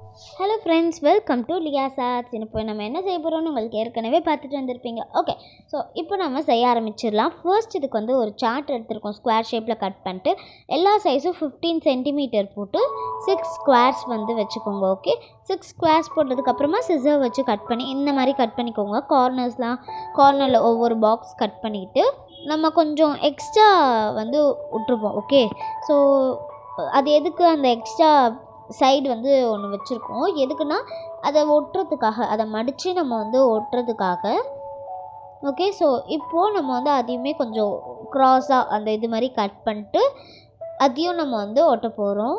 hello friends welcome to Liya chats இப்போ நம்ம என்ன செய்ய போகிறோம்னு உங்களுக்கு ஏற்கனவே பார்த்துட்டு வந்திருப்பீங்க ஓகே ஸோ இப்போ நம்ம செய்ய ஆரம்பிச்சிடலாம் ஃபர்ஸ்ட் இதுக்கு வந்து ஒரு சார்ட் எடுத்திருக்கோம் ஸ்கொயர் ஷேப்பில் கட் பண்ணிட்டு எல்லா சைஸும் ஃபிஃப்டீன் சென்டிமீட்டர் போட்டு சிக்ஸ் ஸ்கொயர்ஸ் வந்து வச்சுக்கோங்க ஓகே சிக்ஸ் ஸ்கொயர்ஸ் போட்டதுக்கப்புறமா சிசர் வச்சு கட் பண்ணி இந்த மாதிரி கட் பண்ணிக்கோங்க கார்னர்ஸ்லாம் கார்னரில் ஒவ்வொரு பாக்ஸ் கட் பண்ணிக்கிட்டு நம்ம கொஞ்சம் எக்ஸ்ட்ரா வந்து விட்ருப்போம் ஓகே ஸோ அது எதுக்கு அந்த எக்ஸ்ட்ரா சைடு வந்து ஒன்று வச்சுருக்கோம் எதுக்குன்னா அதை ஒட்டுறதுக்காக அதை மடித்து நம்ம வந்து ஒட்டுறதுக்காக ஓகே ஸோ இப்போது நம்ம வந்து அதையுமே கொஞ்சம் க்ராஸாக அந்த இது மாதிரி கட் பண்ணிட்டு அதையும் நம்ம வந்து ஒட்ட போகிறோம்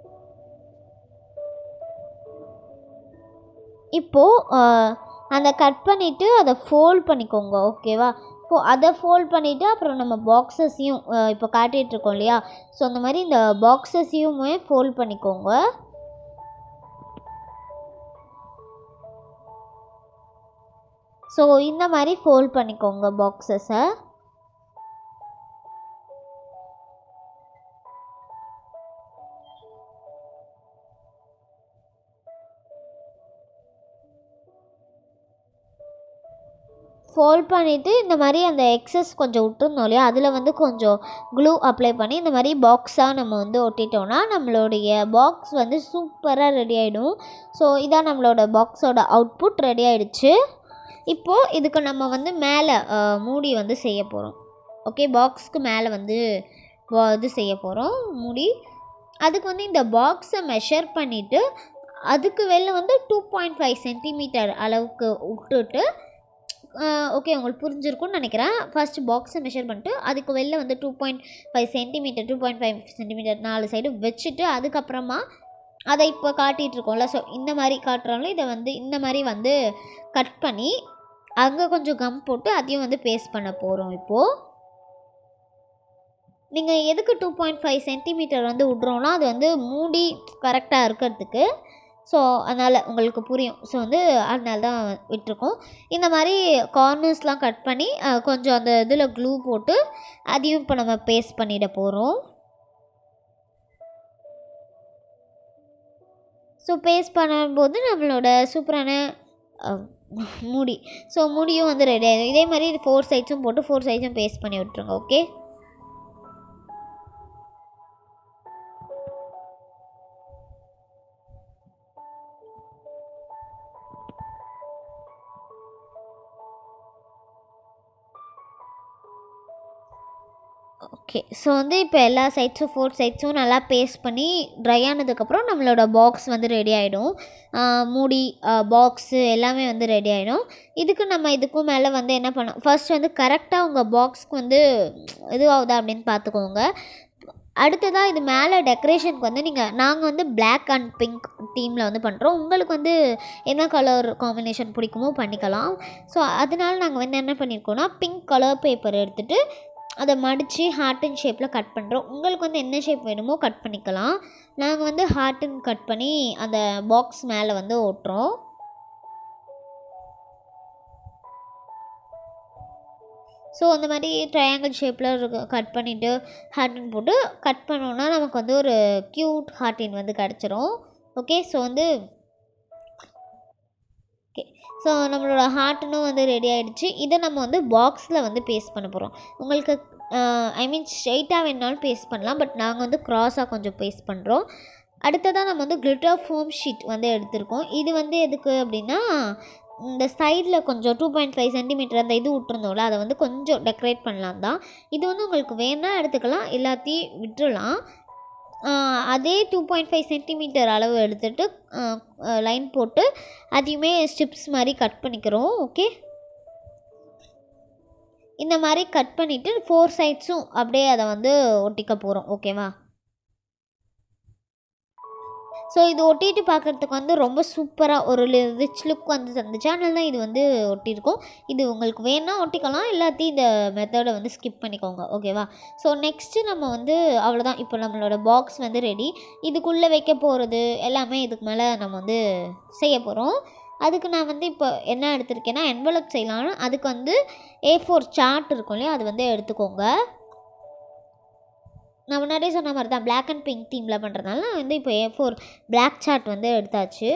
இப்போது அந்த கட் பண்ணிவிட்டு அதை ஃபோல்ட் பண்ணிக்கோங்க ஓகேவா இப்போ அதை ஃபோல்ட் பண்ணிவிட்டு அப்புறம் நம்ம பாக்ஸஸையும் இப்போ காட்டிகிட்ருக்கோம் இல்லையா ஸோ அந்த மாதிரி இந்த பாக்ஸஸையுமே ஃபோல்ட் பண்ணிக்கோங்க ஸோ இந்த மாதிரி ஃபோல்ட் பண்ணிக்கோங்க பாக்ஸஸை ஃபோல்ட் பண்ணிவிட்டு இந்த மாதிரி அந்த எக்ஸஸ் கொஞ்சம் விட்டுருந்தோம் இல்லையா அதில் வந்து கொஞ்சம் க்ளூ அப்ளை பண்ணி இந்த மாதிரி பாக்ஸாக நம்ம வந்து ஒட்டிட்டோன்னா நம்மளுடைய பாக்ஸ் வந்து சூப்பராக ரெடி ஆகிடும் ஸோ இதான் நம்மளோட பாக்ஸோட அவுட்புட் ரெடி ஆகிடுச்சு இப்போது இதுக்கு நம்ம வந்து மேலே மூடி வந்து செய்ய போகிறோம் ஓகே பாக்ஸ்க்கு மேலே வந்து இது செய்ய போகிறோம் மூடி அதுக்கு வந்து இந்த பாக்ஸை மெஷர் பண்ணிவிட்டு அதுக்கு வெளில வந்து டூ பாயிண்ட் ஃபைவ் சென்டிமீட்டர் அளவுக்கு விட்டுட்டு ஓகே உங்களுக்கு புரிஞ்சிருக்கும்னு நினைக்கிறேன் ஃபஸ்ட்டு பாக்ஸை மெஷர் பண்ணிட்டு அதுக்கு வெளில வந்து two point five centimetre two point five centimetre நாலு சைடு வச்சுட்டு அதுக்கப்புறமா அதை இப்போ காட்டிகிட்ருக்கோம்ல ஸோ இந்த மாதிரி காட்டுறோம்ல இதை வந்து இந்த மாதிரி வந்து கட் பண்ணி அங்கே கொஞ்சம் கம் போட்டு அதையும் வந்து பேஸ்ட் பண்ண போகிறோம் இப்போது நீங்கள் எதுக்கு டூ பாயிண்ட் ஃபைவ் சென்டிமீட்டர் வந்து விட்றோன்னா அது வந்து மூடி கரெக்டாக இருக்கிறதுக்கு ஸோ அதனால் உங்களுக்கு புரியும் ஸோ வந்து அதனால தான் விட்டுருக்கோம் இந்த மாதிரி கார்னர்ஸ்லாம் கட் பண்ணி கொஞ்சம் அந்த இதில் க்ளூ போட்டு அதையும் இப்போ நம்ம பேஸ்ட் பண்ணிட போகிறோம் ஸோ பேஸ்ட் பண்ணும்போது நம்மளோட சூப்பரான மூடி ஸோ முடியும் வந்து ரெடி ஆகிடும் இதே மாதிரி ஃபோர் சைட்ஸும் போட்டு ஃபோர் சைட்ஸும் பேஸ்ட் பண்ணி விட்ருங்க ஓகே ஓகே ஸோ வந்து இப்போ எல்லா சைட்ஸும் ஃபோர் சைட்ஸும் நல்லா பேஸ்ட் பண்ணி ட்ரை ஆனதுக்கப்புறம் நம்மளோட பாக்ஸ் வந்து ரெடி ஆகிடும் மூடி பாக்ஸு எல்லாமே வந்து ரெடி ஆகிடும் இதுக்கு நம்ம இதுக்கும் மேலே வந்து என்ன பண்ணோம் ஃபர்ஸ்ட் வந்து கரெக்டாக உங்கள் பாக்ஸ்க்கு வந்து இதுவாகுதா அப்படின்னு பார்த்துக்கோங்க அடுத்ததாக இது மேலே டெக்கரேஷனுக்கு வந்து நீங்கள் நாங்கள் வந்து பிளாக் அண்ட் பிங்க் தீமில் வந்து பண்ணுறோம் உங்களுக்கு வந்து என்ன கலர் காம்பினேஷன் பிடிக்குமோ பண்ணிக்கலாம் ஸோ அதனால நாங்கள் வந்து என்ன பண்ணியிருக்கோன்னா பிங்க் கலர் பேப்பர் எடுத்துகிட்டு அதை மடித்து ஹார்ட்டின் ஷேப்பில் கட் பண்ணுறோம் உங்களுக்கு வந்து என்ன ஷேப் வேணுமோ கட் பண்ணிக்கலாம் நாங்கள் வந்து ஹார்ட்டின் கட் பண்ணி அந்த பாக்ஸ் மேலே வந்து ஓட்டுறோம் ஸோ அந்த மாதிரி ட்ரையாங்கிள் ஷேப்பில் கட் பண்ணிவிட்டு ஹார்ட்டின் போட்டு கட் பண்ணோன்னா நமக்கு வந்து ஒரு க்யூட் ஹார்ட்டின் வந்து கிடச்சிரும் ஓகே ஸோ வந்து ஓகே ஸோ நம்மளோட ஹார்ட்டனும் வந்து ரெடி ஆகிடுச்சு இதை நம்ம வந்து பாக்ஸில் வந்து பேஸ்ட் பண்ண போகிறோம் உங்களுக்கு ஐ மீன் ஸ்ட்ரெயிட்டாக வேணாலும் பேஸ்ட் பண்ணலாம் பட் நாங்கள் வந்து க்ராஸாக கொஞ்சம் பேஸ்ட் பண்ணுறோம் அடுத்ததாக நம்ம வந்து கிளிட்டர் ஃபோம் ஷீட் வந்து எடுத்திருக்கோம் இது வந்து எதுக்கு அப்படின்னா இந்த சைடில் கொஞ்சம் டூ பாயிண்ட் ஃபைவ் சென்டிமீட்டர் அந்த இது விட்டுருந்தோம்ல அதை வந்து கொஞ்சம் டெக்கரேட் பண்ணலாம் தான் இது வந்து உங்களுக்கு வேணால் எடுத்துக்கலாம் எல்லாத்தையும் விட்டுறலாம் அதே டூ பாயிண்ட் ஃபைவ் சென்டிமீட்டர் அளவு எடுத்துகிட்டு லைன் போட்டு அதையுமே ஸ்டிப்ஸ் மாதிரி கட் பண்ணிக்கிறோம் ஓகே இந்த மாதிரி கட் பண்ணிவிட்டு ஃபோர் சைட்ஸும் அப்படியே அதை வந்து ஒட்டிக்க போகிறோம் ஓகேவா ஸோ இது ஒட்டிட்டு பார்க்குறதுக்கு வந்து ரொம்ப சூப்பராக ஒரு ரிச் லுக் வந்து தந்துச்சு அதனால தான் இது வந்து ஒட்டியிருக்கோம் இது உங்களுக்கு வேணால் ஒட்டிக்கலாம் இல்லாட்டி இந்த மெத்தடை வந்து ஸ்கிப் பண்ணிக்கோங்க ஓகேவா ஸோ நெக்ஸ்ட்டு நம்ம வந்து அவ்வளோதான் இப்போ நம்மளோட பாக்ஸ் வந்து ரெடி இதுக்குள்ளே வைக்க போகிறது எல்லாமே இதுக்கு மேலே நம்ம வந்து செய்ய போகிறோம் அதுக்கு நான் வந்து இப்போ என்ன எடுத்திருக்கேன்னா என்வலப் செய்யலாம்னு அதுக்கு வந்து ஏ ஃபோர் சார்ட் இருக்கும் இல்லையா அது வந்து எடுத்துக்கோங்க நான் முன்னாடியே சொன்ன மாதிரி தான் Black அண்ட் பிங்க் தீமில் பண்ணுறதுனால நான் வந்து இப்போ ஏ ஃபோர் பிளாக் சார்ட் வந்து எடுத்தாச்சு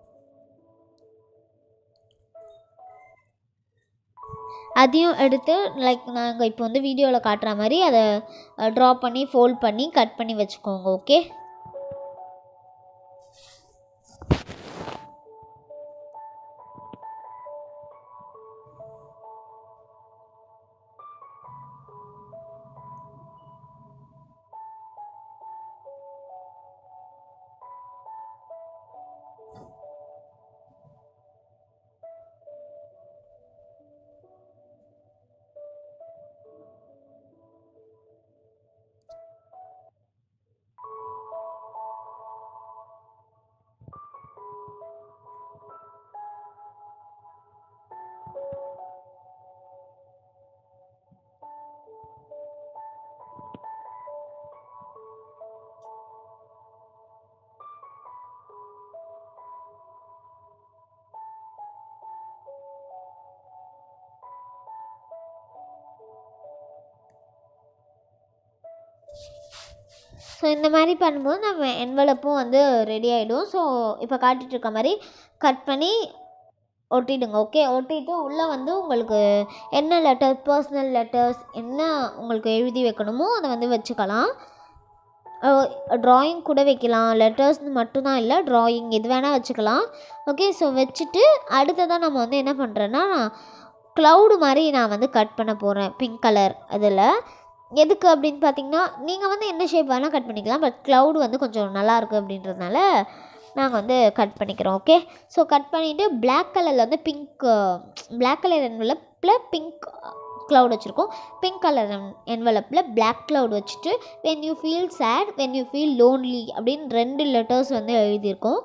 அதையும் எடுத்து லைக் நாங்கள் இப்போ வந்து வீடியோவில் காட்டுற மாதிரி அதை ட்ரா பண்ணி ஃபோல்ட் பண்ணி கட் பண்ணி வச்சுக்கோங்க ஓகே ஸோ இந்த மாதிரி பண்ணும்போது நம்ம என்வலப்பும் வந்து ரெடி ஆகிடும் ஸோ இப்போ காட்டிட்டு இருக்க மாதிரி கட் பண்ணி ஒட்டிடுங்க ஓகே ஒட்டிட்டு உள்ளே வந்து உங்களுக்கு என்ன லெட்டர் பர்சனல் லெட்டர்ஸ் என்ன உங்களுக்கு எழுதி வைக்கணுமோ அதை வந்து வச்சுக்கலாம் ட்ராயிங் கூட வைக்கலாம் லெட்டர்ஸ் மட்டும்தான் இல்லை ட்ராயிங் எது வேணால் வச்சுக்கலாம் ஓகே ஸோ வச்சுட்டு அடுத்ததாக நம்ம வந்து என்ன பண்ணுறேன்னா க்ளவுடு மாதிரி நான் வந்து கட் பண்ண போகிறேன் பிங்க் கலர் அதில் எதுக்கு அப்படின்னு பார்த்தீங்கன்னா நீங்கள் வந்து என்ன ஷேப் வேணால் கட் பண்ணிக்கலாம் பட் க்ளவுடு வந்து கொஞ்சம் நல்லா இருக்குது அப்படின்றதுனால நாங்கள் வந்து கட் பண்ணிக்கிறோம் ஓகே ஸோ கட் பண்ணிவிட்டு பிளாக் கலரில் வந்து பிங்க் பிளாக் கலர் என்வலப்பில் பிங்க் க்ளவுட் வச்சுருக்கோம் பிங்க் கலர் என்வலப்பில் பிளாக் க்ளவுட் வச்சுட்டு when you feel sad when you feel lonely அப்படின்னு ரெண்டு லெட்டர்ஸ் வந்து எழுதியிருக்கோம்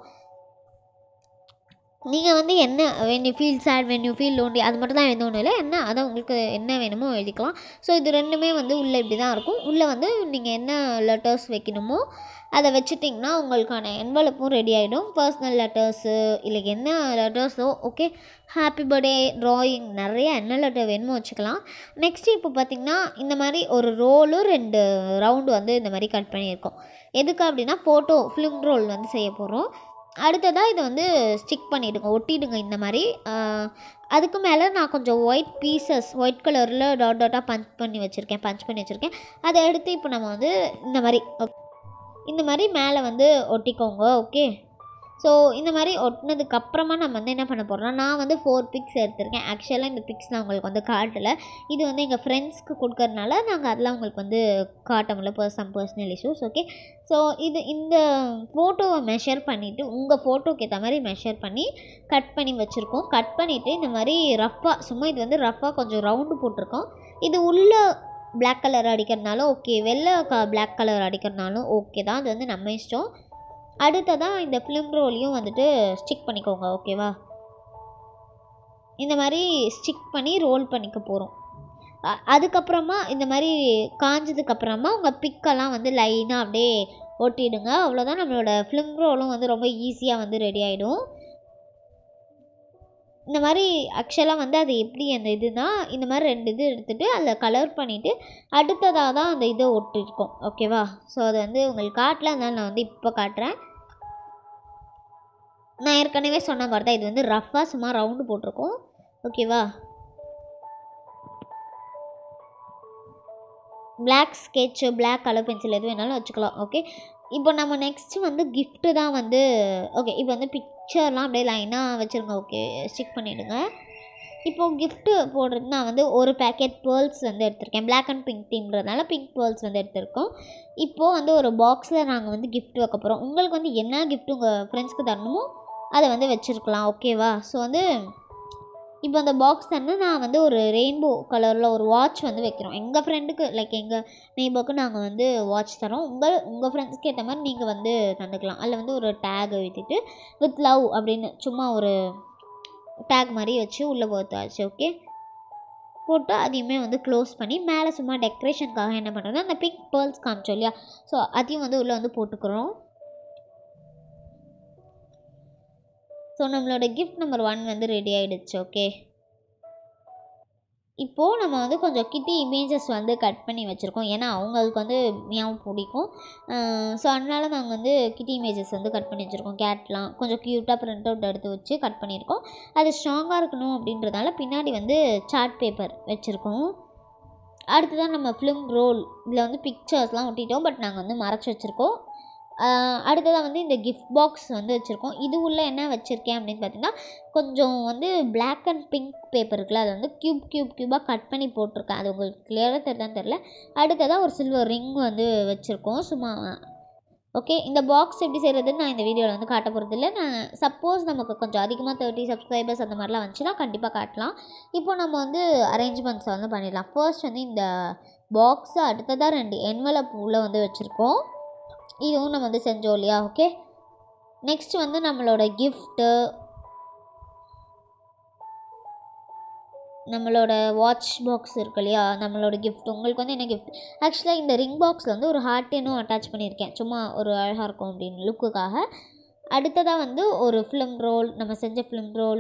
நீங்கள் வந்து என்ன when you feel sad when you feel lonely அது மட்டும் தான் எழுதணும் இல்லை என்ன அதான் உங்களுக்கு என்ன வேணுமோ எழுதிக்கலாம் ஸோ இது ரெண்டுமே வந்து உள்ளே இப்படி தான் இருக்கும் உள்ளே வந்து நீங்கள் என்ன லெட்டர்ஸ் வைக்கணுமோ அதை வச்சுட்டிங்கன்னா உங்களுக்கான என்வலப்பும் ரெடி ஆகிடும் பர்சனல் லெட்டர்ஸு இல்லை என்ன லெட்டர்ஸோ ஓகே ஹாப்பி பர்த்டே ட்ராயிங் நிறைய என்ன லெட்டர் வேணுமோ வச்சுக்கலாம் நெக்ஸ்ட் இப்போ பார்த்திங்கன்னா இந்த மாதிரி ஒரு ரோலு ரெண்டு ரவுண்டு வந்து இந்த மாதிரி கட் பண்ணியிருக்கோம் எதுக்கு அப்படின்னா ஃபோட்டோ ஃபிலிம் ரோல் வந்து செய்ய போகிறோம் அடுத்ததாக இதை வந்து ஸ்டிக் பண்ணிவிடுங்க ஒட்டிடுங்க இந்த மாதிரி அதுக்கு மேலே நான் கொஞ்சம் ஒயிட் பீசஸ் ஒயிட் கலரில் டாட் டாட்டாக பஞ்ச் பண்ணி வச்சுருக்கேன் பஞ்ச் பண்ணி வச்சுருக்கேன் அதை எடுத்து இப்போ நம்ம வந்து இந்த மாதிரி இந்த மாதிரி மேலே வந்து ஒட்டிக்கோங்க ஓகே ஸோ இந்த மாதிரி ஒட்டினதுக்கப்புறமா நம்ம வந்து என்ன பண்ண போகிறோம்னா நான் வந்து ஃபோர் பிக்ஸ் எடுத்திருக்கேன் ஆக்சுவலாக இந்த பிக்ஸ் நான் உங்களுக்கு வந்து காட்டலை இது வந்து எங்கள் ஃப்ரெண்ட்ஸ்க்கு கொடுக்கறதுனால நாங்கள் அதெல்லாம் உங்களுக்கு வந்து காட்ட முடியல பர்ஸ் some personal issues okay so இது இந்த ஃபோட்டோவை மெஷர் பண்ணிவிட்டு உங்கள் ஃபோட்டோக்கு ஏற்ற மாதிரி மெஷர் பண்ணி கட் பண்ணி வச்சுருக்கோம் கட் பண்ணிவிட்டு இந்த மாதிரி ரஃப்பாக சும்மா இது வந்து ரஃப்பாக கொஞ்சம் ரவுண்டு போட்டிருக்கோம் இது உள்ள பிளாக் கலர் அடிக்கிறதுனாலும் ஓகே வெள்ளை க பிளாக் கலர் அடிக்கிறதுனாலும் ஓகே தான் அது வந்து நம்ம இஷ்டம் அடுத்ததாக இந்த ஃபிலிம் ரோலையும் வந்துட்டு ஸ்டிக் பண்ணிக்கோங்க ஓகேவா இந்த மாதிரி ஸ்டிக் பண்ணி ரோல் பண்ணிக்க போகிறோம் அதுக்கப்புறமா இந்த மாதிரி காஞ்சதுக்கப்புறமா உங்கள் பிக்கெல்லாம் வந்து லைனாக அப்படியே ஒட்டிடுங்க அவ்வளோதான் நம்மளோட ஃபிலிம் ரோலும் வந்து ரொம்ப ஈஸியாக வந்து ரெடி ஆகிடும் இந்த மாதிரி ஆக்சுவலாக வந்து அது எப்படி அந்த இதுனா இந்த மாதிரி ரெண்டு இது எடுத்துகிட்டு அதில் கலர் பண்ணிவிட்டு அடுத்ததாக தான் அந்த இதை ஒட்டிருக்கோம் ஓகேவா ஸோ அது வந்து உங்களுக்கு காட்டல அதனால் நான் வந்து இப்போ காட்டுறேன் நான் ஏற்கனவே சொன்ன மாதிரி தான் இது வந்து ரஃப்பாக சும்மா ரவுண்டு போட்டிருக்கோம் ஓகேவா black sketch black colour pencil எது வேணாலும் வச்சுக்கலாம் ஓகே இப்போ நம்ம நெக்ஸ்ட்டு வந்து கிஃப்ட்டு தான் வந்து ஓகே இப்போ வந்து பிக்சர்லாம் அப்படியே லைனாக வச்சுருங்க ஓகே ஸ்டிக் பண்ணிவிடுங்க இப்போது கிஃப்ட்டு போடுறது நான் வந்து ஒரு பேக்கெட் பேர்ல்ஸ் வந்து எடுத்திருக்கேன் பிளாக் அண்ட் பிங்க் தீம்ன்றதுனால பிங்க் பேர்ல்ஸ் வந்து எடுத்திருக்கோம் இப்போது வந்து ஒரு பாக்ஸில் நாங்கள் வந்து கிஃப்ட் வைக்க போகிறோம் உங்களுக்கு வந்து என்ன கிஃப்ட் உங்கள் ஃப்ரெண்ட்ஸ்க்கு தரணுமோ அதை வந்து வச்சுருக்கலாம் ஓகேவா ஸோ வந்து இப்போ அந்த பாக்ஸ் தானே நான் வந்து ஒரு ரெயின்போ கலரில் ஒரு வாட்ச் வந்து வைக்கிறோம் எங்கள் ஃப்ரெண்டுக்கு லைக் எங்கள் நெய்பருக்கு நாங்கள் வந்து வாட்ச் தரோம் உங்கள் உங்கள் ஃப்ரெண்ட்ஸ்க்கு ஏற்ற மாதிரி நீங்கள் வந்து தந்துக்கலாம் அதில் வந்து ஒரு டேக் எழுதிட்டு வித் லவ் அப்படின்னு சும்மா ஒரு டேக் மாதிரி வச்சு உள்ளே போத்தாச்சு ஓகே போட்டு அதையுமே வந்து க்ளோஸ் பண்ணி மேலே சும்மா டெக்கரேஷனுக்காக என்ன பண்ணுறது அந்த பிங்க் பேர்ல்ஸ் காமிச்சோம் இல்லையா ஸோ அதையும் வந்து உள்ளே வந்து போட்டுக்கிறோம் ஸோ நம்மளோட கிஃப்ட் நம்பர் ஒன் வந்து ரெடி ஆகிடுச்சு ஓகே இப்போது நம்ம வந்து கொஞ்சம் கிட்டி இமேஜஸ் வந்து கட் பண்ணி வச்சுருக்கோம் ஏன்னா அவங்களுக்கு வந்து மியாவும் பிடிக்கும் ஸோ அதனால் நாங்கள் வந்து கிட்டி இமேஜஸ் வந்து கட் பண்ணி வச்சுருக்கோம் கேட்லாம் கொஞ்சம் க்யூட்டாக ப்ரிண்ட் அவுட் எடுத்து வச்சு கட் பண்ணியிருக்கோம் அது ஸ்ட்ராங்காக இருக்கணும் அப்படின்றதால பின்னாடி வந்து சார்ட் பேப்பர் வச்சுருக்கோம் அடுத்ததான் நம்ம ஃபிலிம் ரோல் இதில் வந்து பிக்சர்ஸ்லாம் ஒட்டிட்டோம் பட் நாங்கள் வந்து மறைச்சி வச்சுருக்கோம் அடுத்ததாக வந்து இந்த கிஃப்ட் பாக்ஸ் வந்து வச்சுருக்கோம் இது உள்ள என்ன வச்சுருக்கேன் அப்படின்னு பார்த்தீங்கன்னா கொஞ்சம் வந்து பிளாக் அண்ட் பிங்க் பேப்பர் இருக்குல்ல அதை வந்து க்யூப் க்யூப் க்யூபாக கட் பண்ணி போட்டிருக்கேன் அது உங்களுக்கு கிளியராக தெரியுதான்னு தெரில அடுத்ததாக ஒரு சில்வர் ரிங் வந்து வச்சுருக்கோம் சும்மா ஓகே இந்த பாக்ஸ் எப்படி செய்கிறதுன்னு நான் இந்த வீடியோவில் வந்து காட்ட போகிறதில்ல நான் சப்போஸ் நமக்கு கொஞ்சம் அதிகமாக தேர்ட்டி சப்ஸ்கிரைபர்ஸ் அந்த மாதிரிலாம் வந்துச்சுன்னா கண்டிப்பாக காட்டலாம் இப்போ நம்ம வந்து அரேஞ்ச்மெண்ட்ஸை வந்து பண்ணிடலாம் ஃபர்ஸ்ட் வந்து இந்த பாக்ஸை அடுத்ததாக ரெண்டு என்வலப் உள்ளே வந்து வச்சுருக்கோம் இதுவும் நம்ம வந்து செஞ்சோம் இல்லையா ஓகே நெக்ஸ்ட் வந்து நம்மளோட கிஃப்ட்டு நம்மளோட வாட்ச் பாக்ஸ் இருக்கு இல்லையா நம்மளோட கிஃப்ட் உங்களுக்கு வந்து என்ன கிஃப்ட் ஆக்சுவலாக இந்த ரிங் பாக்ஸில் வந்து ஒரு ஹார்ட்டேனும் அட்டாச் பண்ணியிருக்கேன் சும்மா ஒரு அழகாக இருக்கும் அப்படின்னு லுக்குக்காக அடுத்ததாக வந்து ஒரு ஃபிலிம் ரோல் நம்ம செஞ்ச ஃபிலிம் ரோல்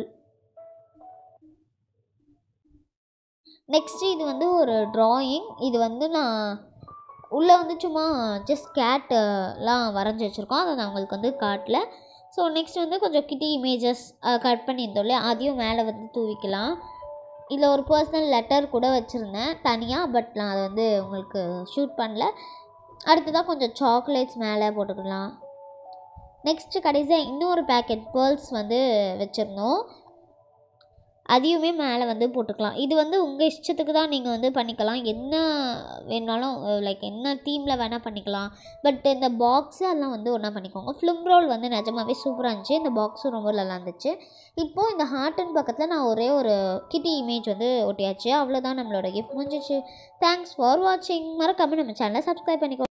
நெக்ஸ்ட்டு இது வந்து ஒரு ட்ராயிங் இது வந்து நான் உள்ளே வந்து சும்மா ஜஸ்ட் கேட்டுலாம் வரைஞ்சி வச்சுருக்கோம் அதை நான் உங்களுக்கு வந்து காட்டல ஸோ நெக்ஸ்ட் வந்து கொஞ்சம் கிட்டி இமேஜஸ் கட் பண்ணியிருந்தோம் இல்லையா அதையும் மேலே வந்து தூவிக்கலாம் இதில் ஒரு பர்சனல் லெட்டர் கூட வச்சுருந்தேன் தனியாக பட் நான் அதை வந்து உங்களுக்கு ஷூட் பண்ணல அடுத்ததாக கொஞ்சம் சாக்லேட்ஸ் மேலே போட்டுக்கலாம் நெக்ஸ்ட்டு கடைசியாக இன்னொரு பேக்கெட் பேர்ல்ஸ் வந்து வச்சுருந்தோம் அதையுமே மேலே வந்து போட்டுக்கலாம் இது வந்து உங்கள் இஷ்டத்துக்கு தான் நீங்கள் வந்து பண்ணிக்கலாம் என்ன வேணாலும் லைக் என்ன தீமில் வேணால் பண்ணிக்கலாம் பட் இந்த பாக்ஸு அதெல்லாம் வந்து ஒன்றா பண்ணிக்கோங்க ஃபிலிம் ரோல் வந்து நிஜமாவே சூப்பராக இருந்துச்சு இந்த பாக்ஸும் ரொம்ப நல்லா இருந்துச்சு இப்போது இந்த ஹார்ட்டன் பக்கத்தில் நான் ஒரே ஒரு கிட்டி இமேஜ் வந்து ஒட்டியாச்சு அவ்வளோதான் நம்மளோட கிஃப்ட் முடிஞ்சிச்சு தேங்க்ஸ் ஃபார் வாட்சிங் மறக்காமல் நம்ம சேனலை சப்ஸ்கிரைப் பண்ணிக்கோ